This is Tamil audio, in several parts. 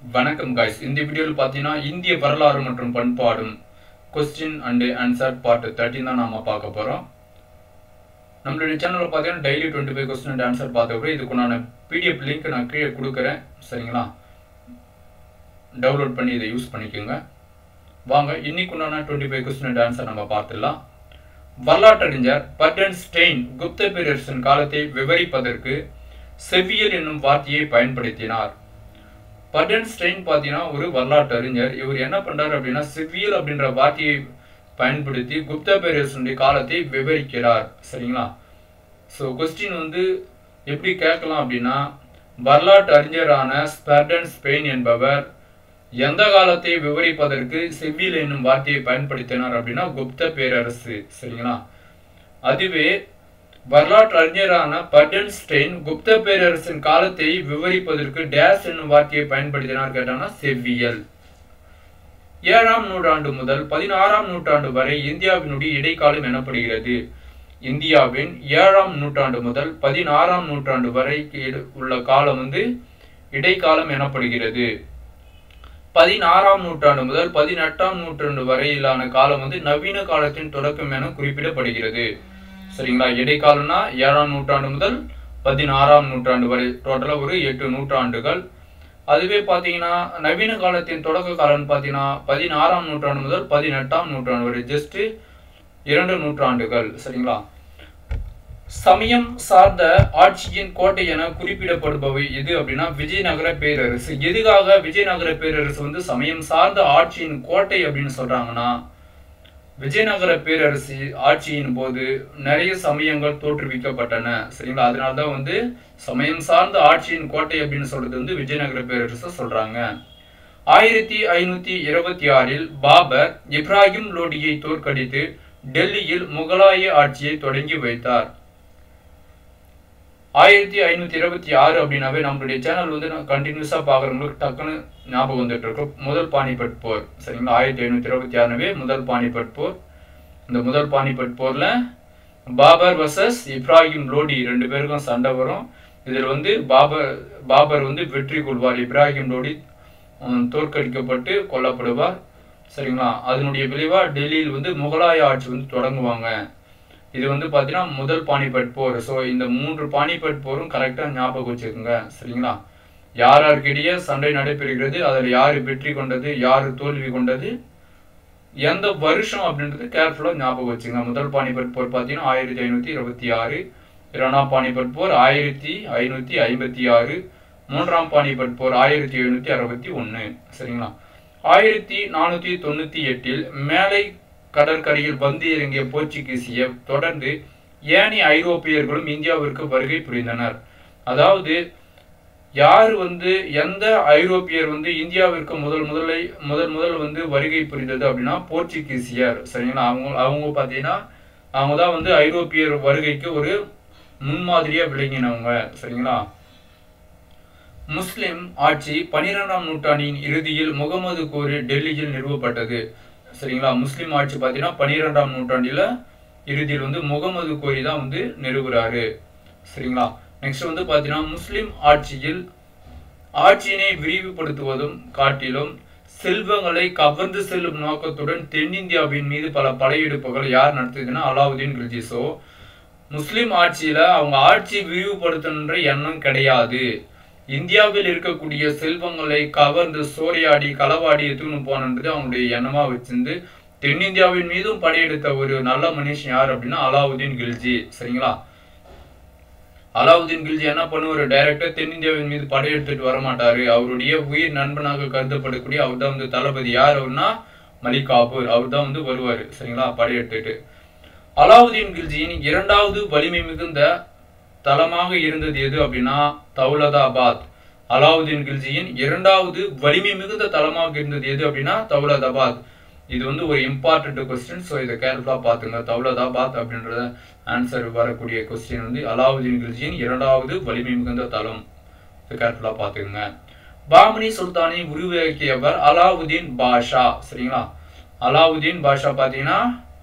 வணக்கம் காய்ஸ் இந்த வீடியோவில் பார்த்தீங்கன்னா இந்திய வரலாறு மற்றும் பண்பாடும் question and answer part thirteen தான் நாம பார்க்க போகிறோம் நம்மளுடைய சேனலில் பார்த்தீங்கன்னா daily twenty five question and answer பார்த்துக்கிறோம் இதுக்குண்டான பிடிஎஃப் லிங்க் நான் கீழே கொடுக்குறேன் சரிங்களா டவுன்லோட் பண்ணி இதை யூஸ் பண்ணிக்கோங்க வாங்க இன்னைக்குண்டான twenty five question and answer நம்ம பார்த்துடலாம் வரலாற்றறிஞர் பர்டன் ஸ்டெயின் குப்த பேரரசின் காலத்தை விவரிப்பதற்கு செவ்வியல் என்னும் வார்த்தையை பயன்படுத்தினார் பர்டன் ஸ்டெயின் பார்த்தீங்கன்னா ஒரு வரலாற்று அறிஞர் இவர் என்ன பண்றாரு அப்படின்னா செவ்வியல் அப்படின்ற வார்த்தையை பயன்படுத்தி குப்த பேரரசுடைய காலத்தை விவரிக்கிறார் சரிங்களா ஸோ கொஸ்டின் வந்து எப்படி கேட்கலாம் அப்படின்னா வரலாற்று அறிஞரான ஸ்பெர்டன் ஸ்பெயின் என்பவர் எந்த காலத்தை விவரிப்பதற்கு செவ்வியல் என்னும் வார்த்தையை பயன்படுத்தினார் அப்படின்னா குப்த பேரரசு சரிங்களா அதுவே வரலாற்று அறிஞரான பர்டன் ஸ்டெயின் குப்த பேரரசின் காலத்தை விவரிப்பதற்கு டேஸ் என்னும் வார்த்தையை பயன்படுத்தினார் கேட்டாங்கன்னா செவ்வியல் ஏழாம் நூற்றாண்டு முதல் பதினாறாம் நூற்றாண்டு வரை இந்தியாவினுடைய இடைக்காலம் எனப்படுகிறது இந்தியாவின் ஏழாம் நூற்றாண்டு முதல் பதினாறாம் நூற்றாண்டு வரை உள்ள காலம் வந்து இடைக்காலம் எனப்படுகிறது பதினாறாம் நூற்றாண்டு முதல் பதினெட்டாம் நூற்றாண்டு வரையிலான காலம் வந்து நவீன காலத்தின் தொடக்கம் என குறிப்பிடப்படுகிறது சரிங்களா இடைக்காலம்னா ஏழாம் நூற்றாண்டு முதல் பதினாறாம் நூற்றாண்டு வரை டோட்டலாக ஒரு எட்டு நூற்றாண்டுகள் அதுவே பார்த்தீங்கன்னா நவீன காலத்தின் தொடக்க காலம்னு பார்த்தீங்கன்னா பதினாறாம் நூற்றாண்டு முதல் பதினெட்டாம் நூற்றாண்டு வரை ஜஸ்ட் இரண்டு நூற்றாண்டுகள் சரிங்களா சமயம் சார்ந்த ஆட்சியின் கோட்டை என குறிப்பிடப்படுபவை எது அப்படின்னா விஜயநகர பேரரசு எதுக்காக விஜயநகர பேரரசு வந்து சமயம் சார்ந்த ஆட்சியின் கோட்டை அப்படின்னு சொல்றாங்கன்னா விஜயநகர பேரரசு ஆட்சியின் போது நிறைய சமயங்கள் தோற்றுவிக்கப்பட்டன சரிங்களா அதனாலதான் வந்து சமயம் சார்ந்த ஆட்சியின் கோட்டை அப்படின்னு சொல்றது வந்து விஜயநகர பேரரசு சொல்றாங்க ஆயிரத்தி ஐநூத்தி இருபத்தி ஆறில் பாபர் இப்ராஹிம் லோடியை தோற்கடித்து டெல்லியில் முகலாய ஆட்சியை தொடங்கி வைத்தார் ஆயிரத்தி ஐநூத்தி இருபத்தி ஆறு அப்படின்னாவே நம்மளுடைய சேனல் வந்து நான் கண்டினியூஸா பாக்குறவங்களுக்கு டக்குன்னு ஞாபகம் வந்துட்டு இருக்கும் முதல் பானிபட் போர் சரிங்களா ஆயிரத்தி ஐநூத்தி இருபத்தி ஆறுனவே முதல் பானிபட் போர் இந்த முதல் பானிபட் போர்ல பாபர் வர்சஸ் இப்ராஹிம் லோடி ரெண்டு பேருக்கும் சண்டை வரும் இதில் வந்து பாபர் பாபர் வந்து வெற்றி கொள்வார் இப்ராஹிம் லோடி தோற்கடிக்கப்பட்டு கொல்லப்படுவார் சரிங்களா அதனுடைய விளைவா டெல்லியில் வந்து முகலாய ஆட்சி வந்து தொடங்குவாங்க இது வந்து பார்த்தீங்கன்னா முதல் பானிபட் போர் ஸோ இந்த மூன்று பானிபட் போரும் கரெக்டாக ஞாபகம் வச்சுக்கோங்க சரிங்களா யார் யாருக்கிடையே சண்டை நடைபெறுகிறது அதில் யார் வெற்றி கொண்டது யார் தோல்வி கொண்டது எந்த வருஷம் அப்படின்றது கேர்ஃபுல்லாக ஞாபகம் வச்சுங்க முதல் பானிபட் போர் பார்த்தீங்கன்னா ஆயிரத்தி ஐநூற்றி இருபத்தி ஆறு இரண்டாம் பானிபட் போர் ஆயிரத்தி ஐநூற்றி ஐம்பத்தி ஆறு மூன்றாம் பானிபட் போர் ஆயிரத்தி எழுநூற்றி அறுபத்தி ஒன்று சரிங்களா ஆயிரத்தி நானூற்றி தொண்ணூற்றி எட்டில் மேலை கடற்கரையில் வந்து இறங்கிய போர்ச்சுகீசிய தொடர்ந்து ஏனைய ஐரோப்பியர்களும் இந்தியாவிற்கு வருகை புரிந்தனர் அதாவது யார் வந்து எந்த ஐரோப்பியர் வந்து இந்தியாவிற்கு முதல் முதலை முதல் முதல் வந்து வருகை புரிந்தது அப்படின்னா போர்ச்சுகீசியர் சரிங்களா அவங்க அவங்க பார்த்தீங்கன்னா அவங்க தான் வந்து ஐரோப்பியர் வருகைக்கு ஒரு முன்மாதிரியா விளங்கினவங்க சரிங்களா முஸ்லிம் ஆட்சி பனிரெண்டாம் நூற்றாண்டின் இறுதியில் முகமது கோரி டெல்லியில் நிறுவப்பட்டது சரிங்களா முஸ்லீம் ஆட்சி பார்த்தீங்கன்னா பன்னிரெண்டாம் நூற்றாண்டில் இறுதியில் வந்து முகமது கோரி தான் வந்து நிறுவுறாரு சரிங்களா நெக்ஸ்ட் வந்து பார்த்தீங்கன்னா முஸ்லீம் ஆட்சியில் ஆட்சியினை விரிவுபடுத்துவதும் காட்டிலும் செல்வங்களை கவர்ந்து செல்லும் நோக்கத்துடன் தென்னிந்தியாவின் மீது பல படையெடுப்புகள் யார் நடத்துதுன்னா அலாவுதீன் கில்ஜி ஸோ முஸ்லீம் ஆட்சியில அவங்க ஆட்சி விரிவுபடுத்தணுன்ற எண்ணம் கிடையாது இந்தியாவில் இருக்கக்கூடிய செல்வங்களை கவர்ந்து சோரையாடி களவாடி எடுத்துன்னு போனது அவங்களுடைய எண்ணமா வச்சிருந்து தென்னிந்தியாவின் மீதும் படையெடுத்த ஒரு நல்ல மனுஷன் யார் அப்படின்னா அலாவுதீன் கில்ஜி சரிங்களா அலாவுதீன் கில்ஜி என்ன பண்ணுவார் டைரக்டா தென்னிந்தியாவின் மீது படையெடுத்துட்டு வரமாட்டாரு அவருடைய உயிர் நண்பனாக கருதப்படக்கூடிய அவர் தான் வந்து தளபதி யார் அப்படின்னா மலிக் காபூர் அவர் தான் வந்து வருவார் சரிங்களா படையெடுத்துட்டு அலாவுதீன் கில்ஜியின் இரண்டாவது வலிமை மிகுந்த தலமாக இருந்தது எது அப்படின்னா தௌலதாபாத் அலாவுதீன் கில்ஜியின் இரண்டாவது வலிமை மிகுந்த தலமாக இருந்தது எது அப்படின்னா தௌலதாபாத் இது வந்து ஒரு இம்பார்ட்டன்ட் கொஸ்டின் ஸோ இதை கேர்ஃபுல்லாக பார்த்துங்க தௌலதாபாத் அப்படின்றத ஆன்சர் வரக்கூடிய கொஸ்டின் வந்து அலாவுதீன் கில்ஜியின் இரண்டாவது வலிமை மிகுந்த தலம் இதை கேர்ஃபுல்லாக பார்த்துக்கோங்க பாமனி சுல்தானை உருவாக்கியவர் அலாவுதீன் பாஷா சரிங்களா அலாவுதீன் பாஷா பார்த்தீங்கன்னா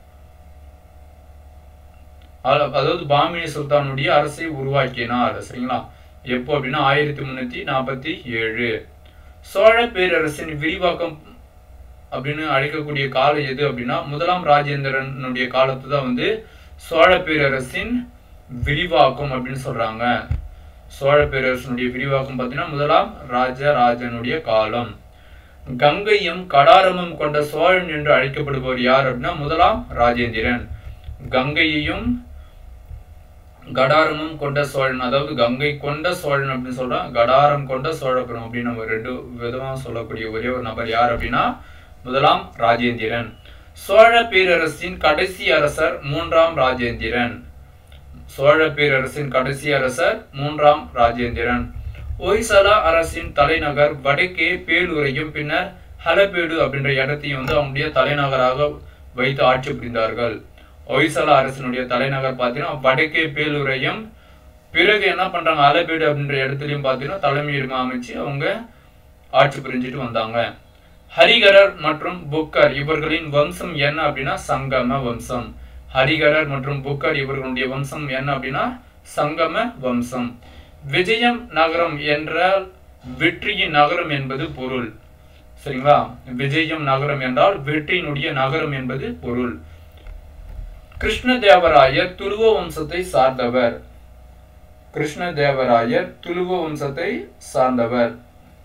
அதாவது பாமினி சுல்தானுடைய அரசை உருவாக்கினார் சரிங்களா எப்போ அப்படின்னா ஆயிரத்தி முன்னூத்தி நாற்பத்தி ஏழு சோழ பேரரசின் விரிவாக்கம் அப்படின்னு அழைக்கக்கூடிய காலம் எது அப்படின்னா முதலாம் ராஜேந்திரனுடைய காலத்து தான் வந்து சோழ பேரரசின் விரிவாக்கம் அப்படின்னு சொல்றாங்க சோழ பேரரசனுடைய விரிவாக்கம் பார்த்தீங்கன்னா முதலாம் ராஜராஜனுடைய காலம் கங்கையும் கடாரமும் கொண்ட சோழன் என்று அழைக்கப்படுபவர் யார் அப்படின்னா முதலாம் ராஜேந்திரன் கங்கையையும் கடாரமும் கொண்ட சோழன் அதாவது கங்கை கொண்ட சோழன் அப்படின்னு சொல்றோம் கடாரம் கொண்ட சோழபுரம் அப்படின்னு நம்ம ரெண்டு விதமா சொல்லக்கூடிய ஒரே ஒரு நபர் யார் அப்படின்னா முதலாம் ராஜேந்திரன் சோழ பேரரசின் கடைசி அரசர் மூன்றாம் ராஜேந்திரன் சோழ பேரரசின் கடைசி அரசர் மூன்றாம் ராஜேந்திரன் ஒய்சலா அரசின் தலைநகர் வடக்கே பேலூரையும் பின்னர் ஹலபேடு அப்படின்ற இடத்தையும் வந்து அவங்களுடைய தலைநகராக வைத்து ஆட்சி புரிந்தார்கள் ஒய்சலா அரசினுடைய தலைநகர் பார்த்தீங்கன்னா வடக்கே பேலூரையும் பிறகு என்ன பண்றாங்க அலபேடு அப்படின்ற இடத்துலையும் பார்த்தீங்கன்னா தலைமையிடமா அமைச்சு அவங்க ஆட்சி புரிஞ்சிட்டு வந்தாங்க ஹரிகரர் மற்றும் புக்கர் இவர்களின் வம்சம் என்ன அப்படின்னா சங்கம வம்சம் ஹரிகரர் மற்றும் புக்கர் இவர்களுடைய வம்சம் என்ன அப்படின்னா சங்கம வம்சம் விஜயம் நகரம் என்றால் வெற்றியின் நகரம் என்பது பொருள் சரிங்களா விஜயம் நகரம் என்றால் வெற்றியினுடைய நகரம் என்பது பொருள் கிருஷ்ணதேவராயர் துருவ வம்சத்தை சார்ந்தவர் கிருஷ்ணதேவராயர் துருவ வம்சத்தை சார்ந்தவர்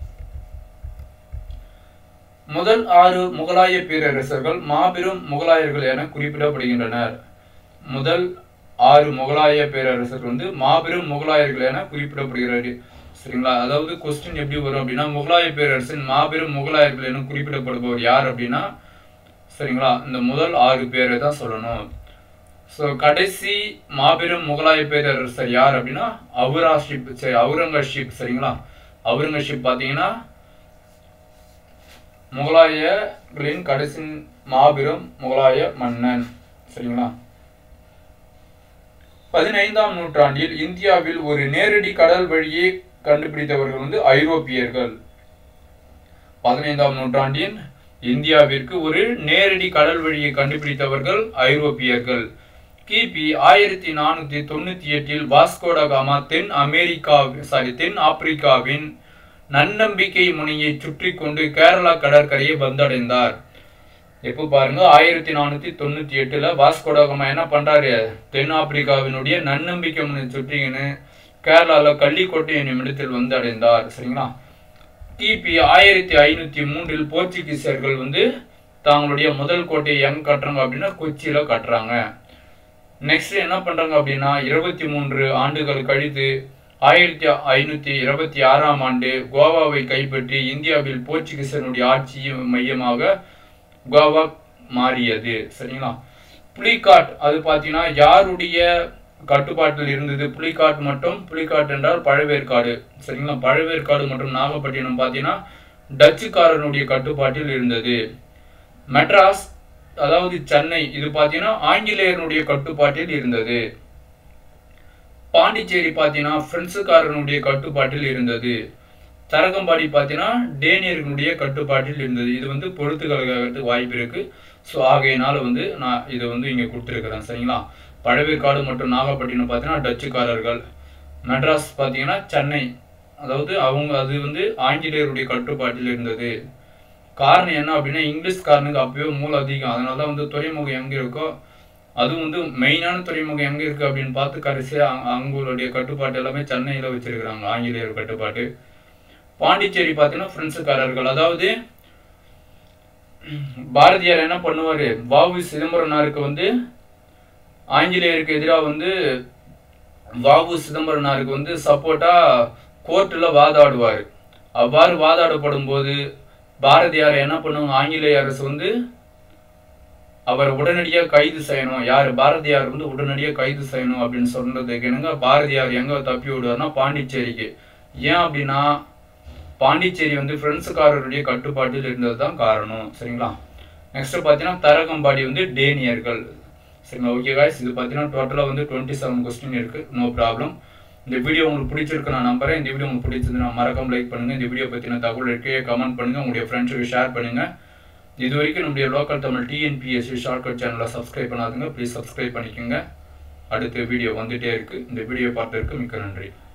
முதல் ஆறு முகலாய பேரரசர்கள் மாபெரும் முகலாயர்கள் என குறிப்பிடப்படுகின்றனர் முதல் ஆறு முகலாய பேரரசர்கள் வந்து மாபெரும் முகலாயர்கள் என குறிப்பிடப்படுகிறது சரிங்களா அதாவது கொஸ்டின் எப்படி வரும் அப்படின்னா முகலாய பேரரசின் மாபெரும் முகலாயர்கள் என குறிப்பிடப்படுபவர் யார் அப்படின்னா சரிங்களா இந்த முதல் ஆறு பேரை தான் சொல்லணும் ஸோ கடைசி மாபெரும் முகலாய பேரரசர் யார் அப்படின்னா அவுராஷிப் சரி அவுரங்கசீப் சரிங்களா அவுரங்கசீப் பார்த்தீங்கன்னா முகலாயர்களின் கடைசி மாபெரும் முகலாய மன்னன் சரிங்களா பதினைந்தாம் நூற்றாண்டில் இந்தியாவில் ஒரு நேரடி கடல் வழியை கண்டுபிடித்தவர்கள் வந்து ஐரோப்பியர்கள் பதினைந்தாம் நூற்றாண்டின் இந்தியாவிற்கு ஒரு நேரடி கடல் வழியை கண்டுபிடித்தவர்கள் ஐரோப்பியர்கள் கிபி ஆயிரத்தி நானூத்தி தொண்ணூத்தி எட்டில் வாஸ்கோட காமா தென் அமெரிக்கா சாரி தென் ஆப்பிரிக்காவின் நன்னம்பிக்கை முனையை சுற்றி கொண்டு கேரளா கடற்கரையை வந்தடைந்தார் எப்போ பாருங்க ஆயிரத்தி நானூத்தி தொண்ணூத்தி எட்டுல வாஸ்கோடகமா என்ன பண்றாரு தென் ஆப்பிரிக்காவினுடைய நன்னம்பிக்கை முனை சுற்றிக்கின்னு கேரளால கள்ளிக்கோட்டை என்னும் இடத்தில் வந்து அடைந்தார் சரிங்களா கிபி ஆயிரத்தி ஐநூத்தி மூன்றில் போர்ச்சுகீசியர்கள் வந்து தங்களுடைய முதல் கோட்டையை எங்க கட்டுறாங்க அப்படின்னா கொச்சியில கட்டுறாங்க நெக்ஸ்ட் என்ன பண்றாங்க அப்படின்னா இருபத்தி மூன்று ஆண்டுகள் கழித்து ஆயிரத்தி ஐநூத்தி இருபத்தி ஆறாம் ஆண்டு கோவாவை கைப்பற்றி இந்தியாவில் போர்ச்சுகீசனுடைய ஆட்சி மையமாக கோவா மாறியது சரிங்களா புலிகாட் அது பார்த்தீங்கன்னா யாருடைய கட்டுப்பாட்டில் இருந்தது புலிகாட் மற்றும் புலிகாட் என்றால் பழவேற்காடு சரிங்களா பழவேற்காடு மற்றும் நாகப்பட்டினம் பார்த்தீங்கன்னா டச்சுக்காரனுடைய கட்டுப்பாட்டில் இருந்தது மெட்ராஸ் அதாவது சென்னை இது பார்த்தீங்கன்னா ஆங்கிலேயர்களுடைய கட்டுப்பாட்டில் இருந்தது பாண்டிச்சேரி பார்த்தீங்கன்னா பிரெஞ்சுக்காரனுடைய கட்டுப்பாட்டில் இருந்தது தரகம்பாடி பார்த்தீங்கன்னா டேனியர்களுடைய கட்டுப்பாட்டில் இருந்தது இது வந்து பொறுத்துக்கலுக்கு வாய்ப்பு இருக்கு ஸோ ஆகையினால வந்து நான் இதை வந்து இங்கே கொடுத்துருக்குறேன் சரிங்களா பழவேற்காடு மற்றும் நாகப்பட்டினம் பார்த்தீங்கன்னா டச்சுக்காரர்கள் மெட்ராஸ் பார்த்தீங்கன்னா சென்னை அதாவது அவங்க அது வந்து ஆங்கிலேயருடைய கட்டுப்பாட்டில் இருந்தது காரணம் என்ன அப்படின்னா இங்கிலீஷ்காரனுக்கு அப்பவே மூல அதிகம் அதனால தான் வந்து துறைமுகம் எங்கே இருக்கோ அதுவும் வந்து மெயினான துறைமுகம் எங்கே இருக்குது அப்படின்னு பார்த்து கடைசியாக அவங்களுடைய கட்டுப்பாட்டு எல்லாமே சென்னையில் வச்சிருக்கிறாங்க ஆங்கிலேயர் கட்டுப்பாட்டு பாண்டிச்சேரி பார்த்தீங்கன்னா பிரெஞ்சுக்காரர்கள் அதாவது பாரதியார் என்ன பண்ணுவார் வாவு சிதம்பரனாருக்கு வந்து ஆங்கிலேயருக்கு எதிராக வந்து வாவு சிதம்பரனாருக்கு வந்து சப்போர்ட்டாக கோர்ட்டில் வாதாடுவார் அவ்வாறு வாதாடப்படும் போது பாரதியார் என்ன பண்ணுவாங்க ஆங்கிலேய அரசு வந்து அவர் உடனடியாக கைது செய்யணும் யார் பாரதியார் வந்து உடனடியாக கைது செய்யணும் அப்படின்னு சொன்னதுக்கு என்னங்க பாரதியார் எங்கே தப்பி விடுவார்னா பாண்டிச்சேரிக்கு ஏன் அப்படின்னா பாண்டிச்சேரி வந்து பிரெஞ்சுக்காரருடைய கட்டுப்பாட்டில் இருந்தது தான் காரணம் சரிங்களா நெக்ஸ்ட் பார்த்தீங்கன்னா தரகம்பாடி வந்து டேனியர்கள் சரிங்களா ஓகே காய்ஸ் இது பார்த்தீங்கன்னா டோட்டலாக வந்து டுவெண்ட்டி செவன் கொஸ்டின் இருக்கு நோ ப்ராப்ளம் இந்த வீடியோ உங்களுக்கு பிடிச்சிருக்கு நான் நம்புறேன் இந்த வீடியோ உங்களுக்கு பிடிச்சிருந்தா மறக்காம லைக் பண்ணுங்க இந்த வீடியோ பற்றின தகவல் இருக்கே கமெண்ட் பண்ணுங்க உங்களுடைய ஃப்ரெண்ட்ஸுக்கு ஷேர் பண்ணுங்க இது வரைக்கும் நம்முடைய லோக்கல் தமிழ் டிஎன்பிஎஸ்சி ஷார்ட்கட் சேனலை சப்ஸ்கிரைப் பண்ணாதுங்க ப்ளீஸ் சப்ஸ்கிரைப் பண்ணிக்கோங்க அடுத்த வீடியோ வந்துட்டே இருக்கு இந்த வீடியோ பார்த்ததற்கு மிக்க நன்றி